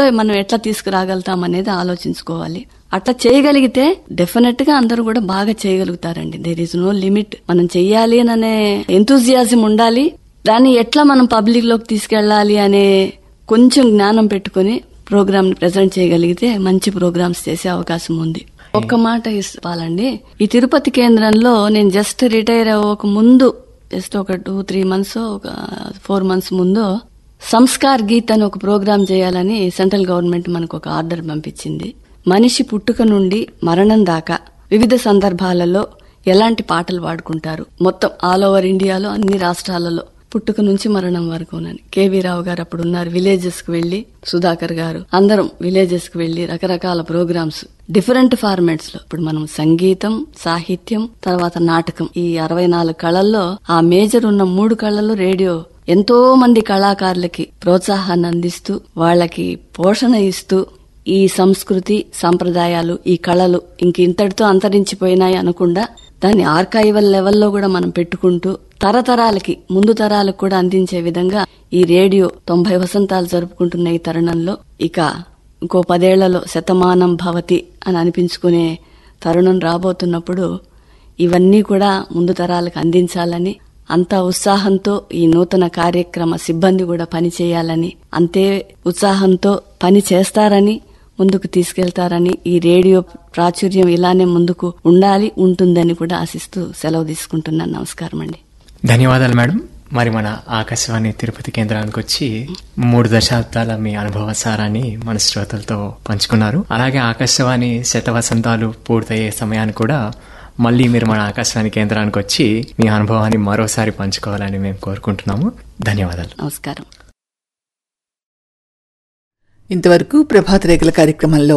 లో మనం ఎట్లా తీసుకురాగలుగుతాం అనేది ఆలోచించుకోవాలి అట్లా చేయగలిగితే డెఫినెట్ గా అందరూ కూడా బాగా చేయగలుగుతారండి దేర్ ఇస్ నో లిమిట్ మనం చెయ్యాలి అనే ఎంతూజియాజం ఉండాలి దాన్ని ఎట్లా మనం పబ్లిక్ లోకి తీసుకెళ్లాలి అనే కొంచెం జ్ఞానం పెట్టుకుని ప్రోగ్రామ్ ని ప్రజెంట్ చేయగలిగితే మంచి ప్రోగ్రామ్స్ చేసే అవకాశం ఉంది ఒక్క మాట ఇవ్వాలండి ఈ తిరుపతి కేంద్రంలో నేను జస్ట్ రిటైర్ అవ్వక ముందు జస్ట్ ఒక టూ త్రీ మంత్స్ ఒక ఫోర్ మంత్స్ ముందు సంస్కార్ గీత్ అని ఒక ప్రోగ్రామ్ చేయాలని సెంట్రల్ గవర్నమెంట్ మనకు ఒక ఆర్డర్ పంపించింది మనిషి పుట్టుక నుండి మరణం దాకా వివిధ సందర్భాలలో ఎలాంటి పాటలు పాడుకుంటారు మొత్తం ఆల్ ఓవర్ ఇండియాలో అన్ని రాష్ట్రాలలో పుట్టుక నుంచి మరణం వరకు కేవీ రావు గారు అప్పుడు ఉన్నారు విలేజెస్ కు వెళ్లి సుధాకర్ గారు అందరం విలేజెస్ కు వెళ్లి రకరకాల ప్రోగ్రామ్స్ డిఫరెంట్ ఫార్మాట్స్ లో ఇప్పుడు మనం సంగీతం సాహిత్యం తర్వాత నాటకం ఈ అరవై నాలుగు కళల్లో ఆ మేజర్ ఉన్న మూడు కళలు రేడియో ఎంతో మంది కళాకారులకి ప్రోత్సాహాన్ని అందిస్తూ వాళ్ళకి పోషణ ఇస్తూ ఈ సంస్కృతి సంప్రదాయాలు ఈ కళలు ఇంక ఇంతటితో అంతరించిపోయినాయి అనకుండా దాన్ని ఆర్కైవల్ లెవెల్లో కూడా మనం పెట్టుకుంటూ తరతరాలకి ముందు తరాలకు కూడా అందించే విధంగా ఈ రేడియో తొంభై వసంతాలు జరుపుకుంటున్న ఈ తరుణంలో ఇక ఇంకో పదేళ్లలో శతమానం భవతి అని అనిపించుకునే తరుణం రాబోతున్నప్పుడు ఇవన్నీ కూడా ముందు తరాలకు అందించాలని అంత ఉత్సాహంతో ఈ నూతన కార్యక్రమ సిబ్బంది కూడా పని చేయాలని అంతే ఉత్సాహంతో పని చేస్తారని ముందుకు తీసుకెళ్తారని ఈ రేడియో ప్రాచుర్యం ఇలానే ముందుకు ఉండాలి ఉంటుందని కూడా ఆశిస్తూ సెలవు తీసుకుంటున్నాను నమస్కారం అండి ధన్యవాదాలు మేడం మరి మన ఆకాశవాణి తిరుపతి కేంద్రానికి వచ్చి మూడు దశాబ్దాల మీ అనుభవ సారాన్ని మన శ్రోతలతో పంచుకున్నారు అలాగే ఆకాశవాణి శతవసంతాలు పూర్తయ్యే సమయాన్ని కూడా మళ్ళీ మీరు మన ఆకాశవాణి కేంద్రానికి వచ్చి మీ అనుభవాన్ని మరోసారి పంచుకోవాలని మేము కోరుకుంటున్నాము ధన్యవాదాలు నమస్కారం ఇంతవరకు ప్రభాత రేఖల కార్యక్రమంలో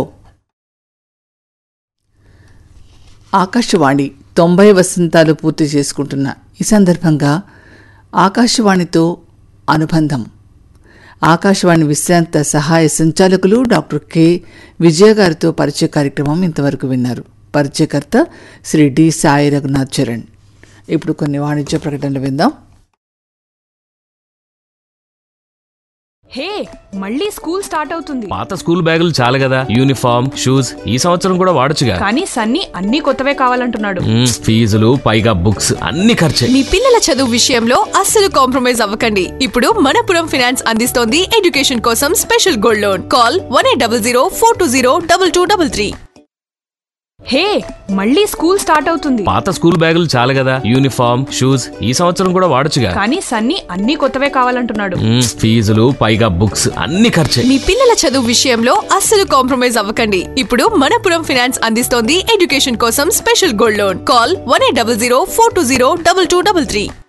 ఆకాశవాణి తొంభై వసంతాలు పూర్తి చేసుకుంటున్న ఈ సందర్భంగా ఆకాశవాణితో అనుబంధం ఆకాశవాణి విశ్రాంత సహాయ సంచాలకులు డాక్టర్ కె విజయ గారితో పరిచయ కార్యక్రమం ఇంతవరకు విన్నారు పరిచయకర్త శ్రీ డి సాయి రఘునాథ్ చరణ్ ఇప్పుడు కొన్ని వాణిజ్య ప్రకటనలు విందాం హే మళ్ళీ స్కూల్ స్టార్ట్ అవుతుంది పాత స్కూల్ బ్యాగులు చాలు కదా యూనిఫామ్ షూస్ ఈ సంవత్సరం కూడా వాడొచ్చుగా కానీ సన్నీ అన్ని కొత్తవే కావాలంటున్నాడు మ్మ్, ఫీజులు పైగా బుక్స్ అన్ని ఖర్చే మీ పిల్లల చదువు విషయంలో అస్సలు కాంప్రమైజ్ అవ్వకండి ఇప్పుడు మనపురం ఫినాన్స్ అందిస్తోంది ఎడ్యుకేషన్ కోసం special gold loan call one eight double zero four two zero double two double three hey మళ్ళీ స్కూల్ స్టార్ట్ అవుతుంది పాత స్కూల్ బ్యాగులు చాలు కదా యూనిఫామ్ షూస్ ఈ సంవత్సరం కూడా వాడొచ్చుగా కానీ సన్నీ అన్ని కొత్తవే కావాలంటున్నాడు మ్మ్, ఫీజులు పైగా బుక్స్ అన్ని ఖర్చే మీ పిల్లల చదువు విషయంలో అస్సలు కాంప్రమైజ్ అవ్వకండి ఇప్పుడు మనపురం ఫినాన్స్ అందిస్తోంది ఎడ్యుకేషన్ కోసం special gold loan call one eight double zero four two zero double two double three